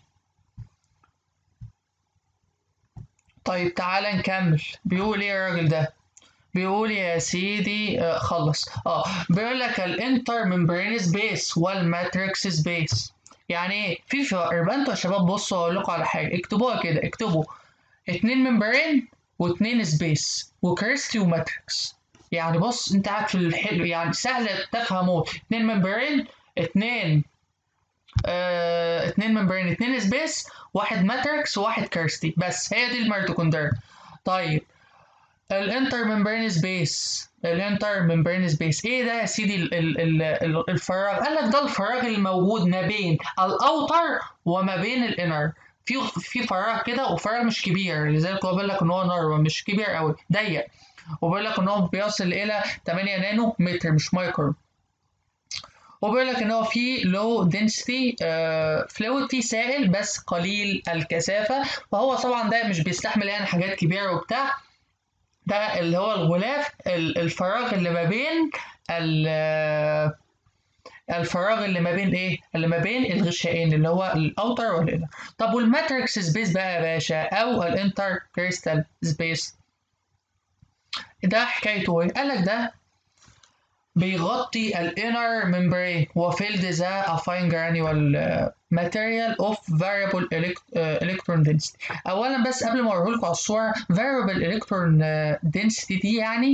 A: طيب تعالى نكمل بيقول ايه الراجل ده بيقول يا سيدي آه خلص اه بيقول لك الانتر ممبرين سبيس والماتريكس سبيس يعني ايه في فرق يبقى انتوا يا شباب بصوا اقول لكم على حاجه اكتبوها كده اكتبوا اتنين ممبرين واتنين سبيس وكريستي وماتريكس يعني بص انت قاعد في الحلو يعني سهل تفهمه اتنين ممبرين اتنين اه اتنين ممبرين اتنين سبيس واحد ماتريكس وواحد كريستي بس هي دي الميتوكوندريا طيب الانتر ممبرين سبيس الانتر ممبرين سبيس ايه ده يا سيدي ال ال ال الفراغ قال لك ده الفراغ الموجود ما بين الاوتر وما بين الانر في في فراغ كده وفراغ مش كبير لذلك هو بيقول لك ان هو نار مش كبير قوي ضيق وبيقول لك ان هو بيصل الى 8 نانو متر مش مايكرون وبيقول لك ان هو في لو دنسيتي فلويد فيه سائل بس قليل الكثافه فهو طبعا ده مش بيستحمل يعني حاجات كبيره وبتاع ده اللي هو الغلاف الفراغ اللي ما بين الفراغ اللي ما بين ايه اللي ما بين الغشائين اللي هو الاوتر والانر طب والماتريكس سبيس بقى يا باشا او الانتر كريستال سبيس ده حكايته ايه قال لك ده بيغطي الانر ممبرين وفيلد ذا افاين جرانيول ماتيريال اوف فاريبل الكترون density اولا بس قبل ما اوريهولكوا على الصور variable الكترون density دي يعني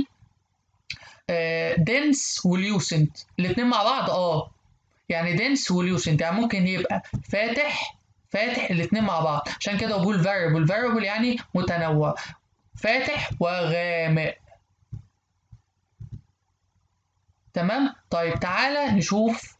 A: دنس وليوسنت الاتنين مع بعض اه يعني دنس وليوسنت يعني ممكن يبقى فاتح فاتح الاتنين مع بعض عشان كده بقول variable variable يعني متنوع فاتح وغامق تمام طيب تعالى نشوف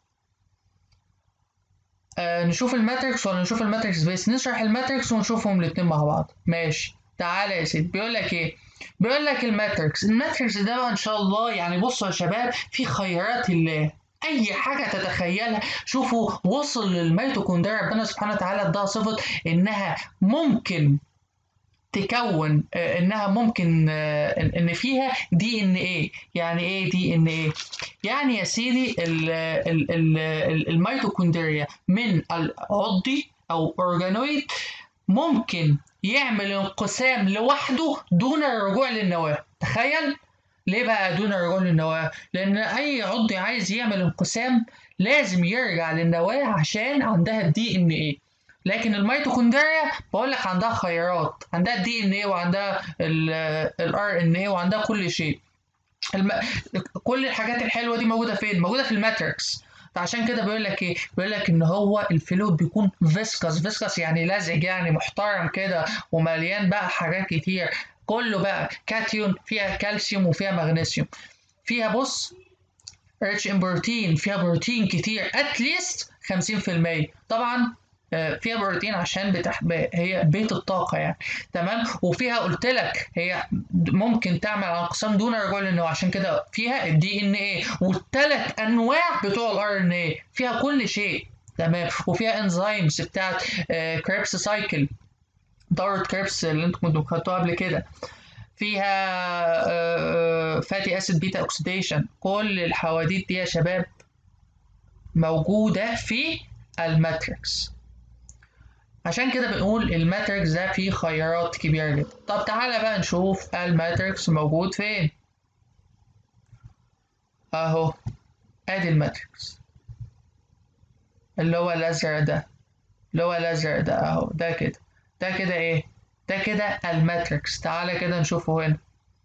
A: آه نشوف الماتريكس ولا نشوف الماتريكس بس نشرح الماتريكس ونشوفهم الاتنين مع بعض ماشي تعالى يا سيدي بيقول لك ايه بيقول لك الماتريكس الماتريكس ده بقى ان شاء الله يعني بصوا يا شباب في خيرات الله اي حاجه تتخيلها شوفوا وصل للميتوكوندريا ربنا سبحانه وتعالى اداها صفه انها ممكن تكون آه، انها ممكن آه، ان إن فيها دي ان ايه يعني ايه دي ان ايه يعني يا سيدي ال- ال- ال- ال- الميتوكوندريا من العضي او اورجانويد ممكن يعمل انقسام لوحده دون الرجوع للنواه تخيل ليه بقى دون الرجوع للنواه لان اي عضي عايز يعمل انقسام لازم يرجع للنواه عشان عندها الدي ان ايه لكن الميتوكوندريا بقول لك عندها خيارات عندها الدي ان ايه وعندها الار ان ايه وعندها كل شيء الم... كل الحاجات الحلوه دي موجوده فين موجوده في الماتريكس فعشان كده بيقول لك ايه بيقول لك ان هو الفلويد بيكون فيسكس فيسكس يعني لزج يعني محترم كده ومليان بقى حاجات كتير كله بقى كاتيون فيها كالسيوم وفيها مغنيسيوم فيها بص ريتش ان بروتين فيها بروتين كتير اتليست 50% طبعا آه، فيها بروتين عشان بتح... ب- هي بيت الطاقة يعني تمام وفيها قلت لك هي ممكن تعمل انقسام دون رجوع للنوع عشان كده فيها الدي ان ايه والثلاث انواع بتوع الار ان ايه فيها كل شيء تمام وفيها انزيمز بتاعت كريبس سايكل دورة كريبس اللي انتم كنتوا خدتوها قبل كده فيها فاتي اسيد بيتا اوكسيديشن كل الحواديت دي يا شباب موجودة في الماتريكس عشان كده بنقول الماتريكس ده فيه خيارات كبيرة جدا طب تعالى بقى نشوف الماتريكس موجود فين اهو ادي الماتريكس اللي هو الازرق ده اللي هو الازرق ده اهو ده كده ده كده ايه ده كده الماتريكس تعالى كده نشوفه هنا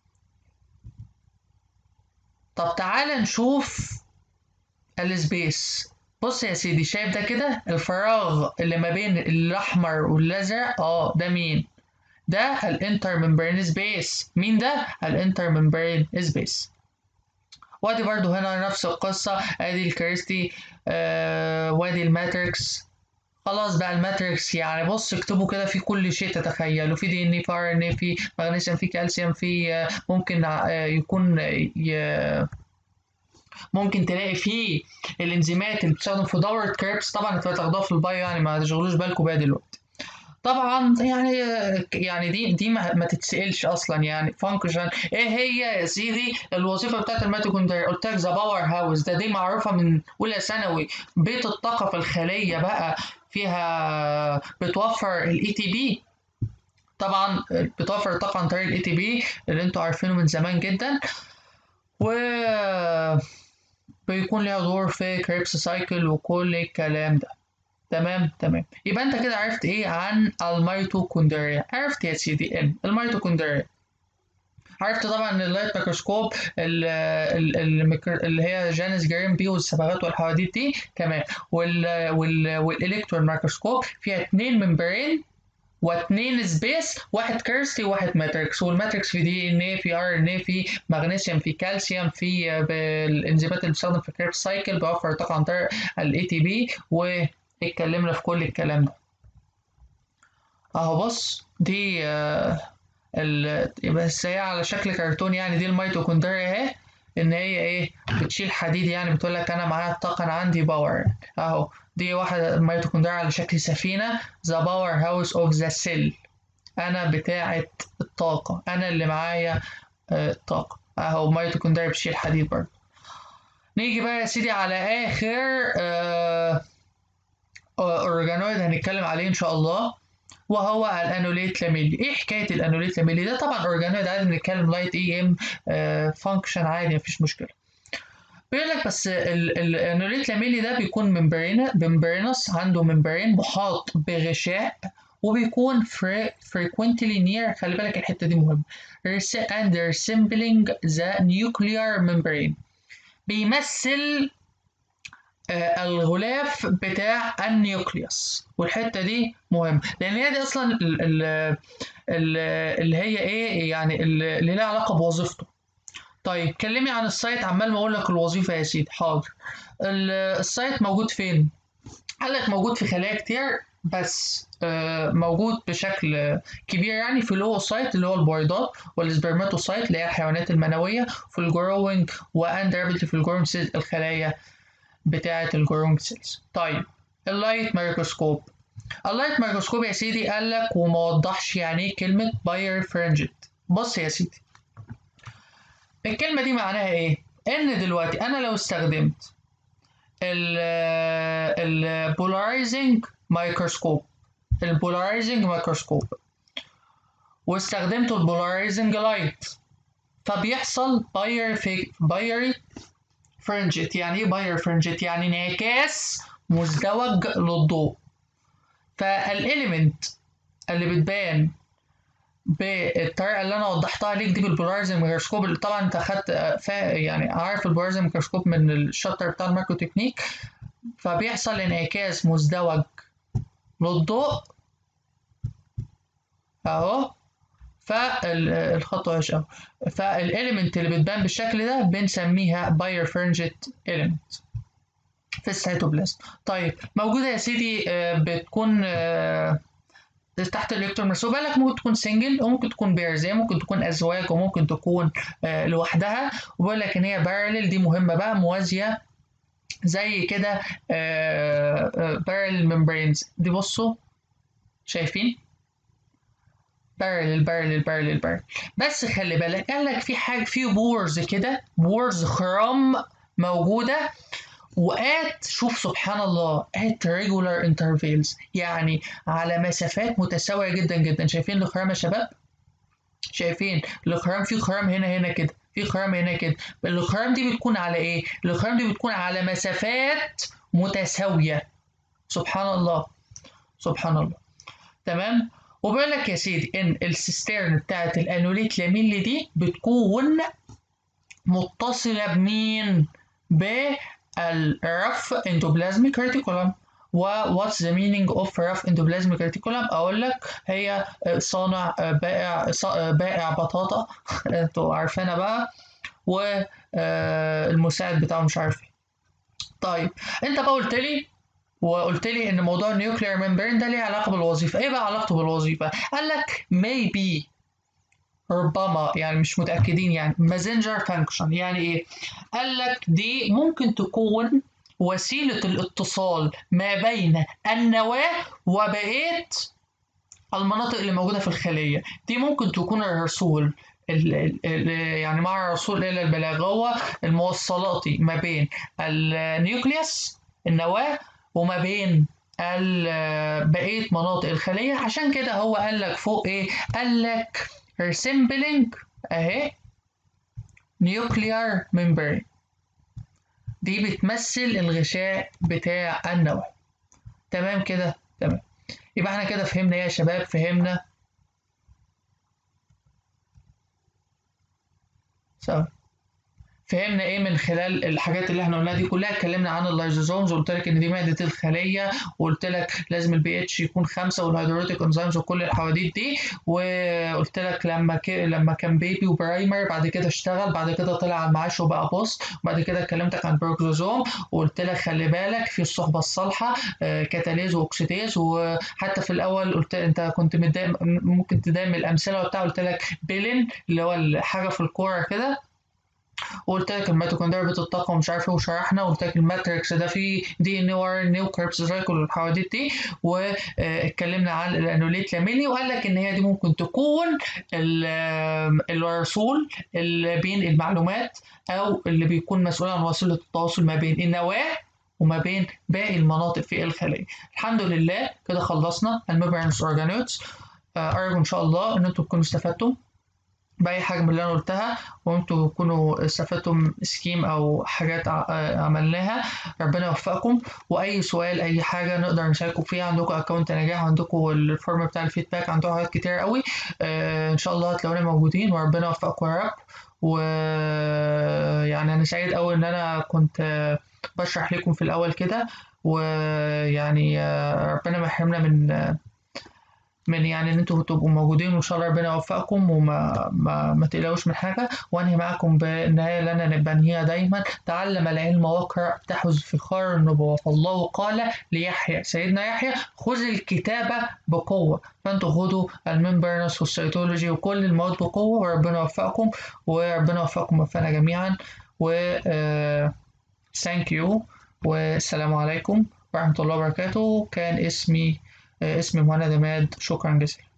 A: طب تعالى نشوف السبيس بص يا سيدي شايف ده كده الفراغ اللي ما بين الاحمر والازرق اه ده مين ده الانتر ممبرين سبيس مين ده الانتر ممبرين سبيس وادي برضو هنا نفس القصة ادي الكريستي آه وادي الماتريكس خلاص بقى الماتريكس يعني بص اكتبوا كده في كل شيء تتخيلوا في دي ان اي في ار ان اي في مغنيسيوم في كالسيوم في آه، ممكن آه، يكون ي- ممكن تلاقي فيه الانزيمات اللي بتستخدم في دورة كريبس طبعا انتوا هتاخدوها في البايو يعني ما تشغلوش بالكم بيها دلوقتي طبعا يعني يعني دي دي ما, ما تتسالش اصلا يعني فانكشن ايه هي يا سيدي الوظيفه بتاعت الميتوكوندريا قلت لك ذا باور هاوس ده دي معروفه من اولى ثانوي بيت الطاقه في الخليه بقى فيها بتوفر الاي تي بي طبعا بتوفر الطاقه عن طريق الاي تي بي اللي انتوا عارفينه من زمان جدا و بيكون ليها دور في كريبس سايكل وكل الكلام ده تمام تمام يبقى انت كده عرفت ايه عن الميتوكوندريا عرفت يا سيدي ان الميتوكوندريا عرفت طبعا اللايت ميكروسكوب ال- ال- الميكرو- اللي هي جانيس جرين بي والصبغات والحواديت دي تمام وال وال والالكترون ميكروسكوب فيها اتنين ممبرين واتنين سبيس واحد كيرستي وواحد ماتريكس والماتريكس في دي ان ايه في ار ان ايه في مغنيسيوم في كالسيوم في آه، بالانزيمات اللي بتستخدم في كريب سايكل بيوفر طاقه عن طريق الاي تي بي واتكلمنا في كل الكلام ده اهو بص دي آه، ال... بس هي على شكل كرتون يعني دي الميتوكوندريا اهي ان هي ايه بتشيل حديد يعني بتقول لك انا معايا الطاقه انا عندي باور اهو دي واحده الميتوكوندريا على شكل سفينه ذا باور هاوس اوف ذا سيل انا بتاعه الطاقه انا اللي معايا آه، الطاقه اهو ميتوكوندريا بتشيل حديد برضه نيجي بقى يا سيدي على اخر آه اورجانويد هنتكلم عليه ان شاء الله وهو الانوليت لاميلي ايه حكايه الانوليت لاميلي ده طبعا اورجانويد عادي بنتكلم لايت اي ام فانكشن عادي مفيش مشكله بيقول لك بس الانوليت لاميلي ده بيكون ممبرينا ممبرينس عنده ممبرين محاط بغشاء وبيكون frequently near خلي بالك الحته دي مهمه and resembling the nuclear membrane بيمثل الغلاف بتاع النيوكليوس والحته دي مهمه لان هي دي اصلا اللي هي ايه يعني اللي لها علاقه بوظيفته طيب كلمي عن السايت عمال ما اقول لك الوظيفه يا سيدي حاضر السايت موجود فين قال لك موجود في خلايا كتير بس موجود بشكل كبير يعني في الاوسايت اللي هو البويضات والسبرماتوسايت اللي هي الحيوانات المنويه في الجروينج واند رابيدلي في الجروينج سيلز الخلايا بتاعه الجروينج سيلز طيب اللايت مايكروسكوب اللايت مايكروسكوب يا سيدي قال لك وما وضحش يعني ايه كلمه باير فرنجت بص يا سيدي الكلمه دي معناها ايه ان دلوقتي انا لو استخدمت البولارايزنج مايكروسكوب البولارايزنج مايكروسكوب واستخدمت البولارايزنج لايت فبيحصل باير في بايري فرنجت يعني ايه باير فرنجت يعني انعكاس مزدوج للضوء فالاليمنت اللي بتبان بالطريقه اللي انا وضحتها ليك دي بالبولارايزنج ميكروسكوب اللي طبعا انت خدت يعني عارف البولارايزنج ميكروسكوب من الشابتر بتاع المايكرو تكنيك فبيحصل انعكاس مزدوج للضوء اهو فالخط وحش اهو فالاليمنت اللي بتبان بالشكل ده بنسميها باير فرنجت اليمنت في السيتوبلازم طيب موجوده يا سيدي بتكون تحت الالكترون مرسوم بالك ممكن تكون سنجل وممكن تكون بيرز ممكن تكون ازواج وممكن تكون لوحدها وبقول لك ان هي بارلل دي مهمه بقى موازيه زي كده بارل ممبرينز دي بصوا شايفين بارل بارل بارل بارل بس خلي بالك قال لك في حاجه في بورز كده بورز خرام موجوده وات شوف سبحان الله at regular intervals يعني على مسافات متساويه جدا جدا شايفين الخرام يا شباب شايفين الخرام في خرام هنا هنا كده في خرام هنا كده الخرام دي بتكون على ايه الخرام دي بتكون على مسافات متساويه سبحان الله سبحان الله تمام وبيقول لك يا سيدي ان السيسترن بتاعت الانوليت لاميلي دي بتكون متصله بمين بالرف اندوبلازميك ريتيكولم و what's the meaning of rough endoplasmic reticulum اقول لك هي صانع بائع بائع بطاطا انتوا عارفينها بقى والمساعد بتاعه مش عارف ايه طيب انت بقى قلت لي وقلت لي ان موضوع النيوكليير ممبرين ده ليه علاقه بالوظيفه ايه بقى علاقته بالوظيفه قال لك maybe ربما يعني مش متاكدين يعني messenger function يعني ايه قال لك دي ممكن تكون وسيله الاتصال ما بين النواه وبقيه المناطق اللي موجوده في الخليه دي ممكن تكون الرسول ال ال يعني مع الرسول الى البلاغ هو الموصلاتي ما بين النيوكليوس النواه وما بين بقيه مناطق الخليه عشان كده هو قال لك فوق ايه قال لك resembling اهي nuclear membrane دي بتمثل الغشاء بتاع النواه تمام كده تمام يبقى احنا كده فهمنا ايه يا شباب فهمنا سوا فهمنا ايه من خلال الحاجات اللي احنا قلناها دي كلها اتكلمنا عن اللايزوزومز وقلت لك ان دي معده الخليه وقلت لك لازم البي اتش يكون خمسه والهيدروتيك انزيمز وكل الحواديت دي وقلت لك لما ك... لما كان بيبي وبرايمر بعد كده اشتغل بعد كده طلع على المعاش وبقى بوست وبعد كده كلمتك عن بروكزوزوم وقلت لك خلي بالك في الصحبه الصالحه كاتاليز واكسيديز وحتى في الاول قلت انت كنت متضايق ممكن تضايق من الامثله وبتاع قلت لك بيلين اللي هو الحاجه في الكوره كده وقلت لك الميتوكوندريا بتتطاقم ومش عارف ايه وشرحنا وقلت لك الماتريكس ده فيه دي ان وار ان وكريبس سايكل والحواديت دي واتكلمنا عن الانوليت لاميلي وقال لك ان هي دي ممكن تكون الرسول اللي بين المعلومات او اللي بيكون مسؤول عن وسيله التواصل ما بين النواه وما بين باقي المناطق في الخلية الحمد لله كده خلصنا الميمبرانس اورجانوتس ارجو ان شاء الله ان انتم تكونوا استفدتم باي حاجه من اللي انا قلتها وانتوا تكونوا استفدتم سكيم او حاجات عملناها ربنا يوفقكم واي سؤال اي حاجه نقدر نشاركوا فيها عندكم اكونت نجاح عندكم الفورم بتاع الفيدباك عندكم حاجات كتير قوي ان شاء الله هتلاقونا موجودين وربنا يوفقكم يا رب ويعني انا سعيد قوي ان انا كنت بشرح لكم في الاول كده ويعني ربنا ما يحرمنا من من يعني ان انتوا تبقوا موجودين وان شاء الله ربنا يوفقكم وما ما, ما تقلقوش من حاجه وانهي معاكم بالنهايه اللي انا بنهيها دايما تعلم العلم واقرا تحز فخار النبوه فالله قال ليحيى سيدنا يحيى خذ الكتابه بقوه فانتوا خدوا الممبرنس والسيتولوجي وكل المواد بقوه وربنا يوفقكم وربنا يوفقكم ويوفقنا جميعا و ثانك يو والسلام عليكم ورحمه الله وبركاته كان اسمي اسمي مهند عماد شكرا جزيلا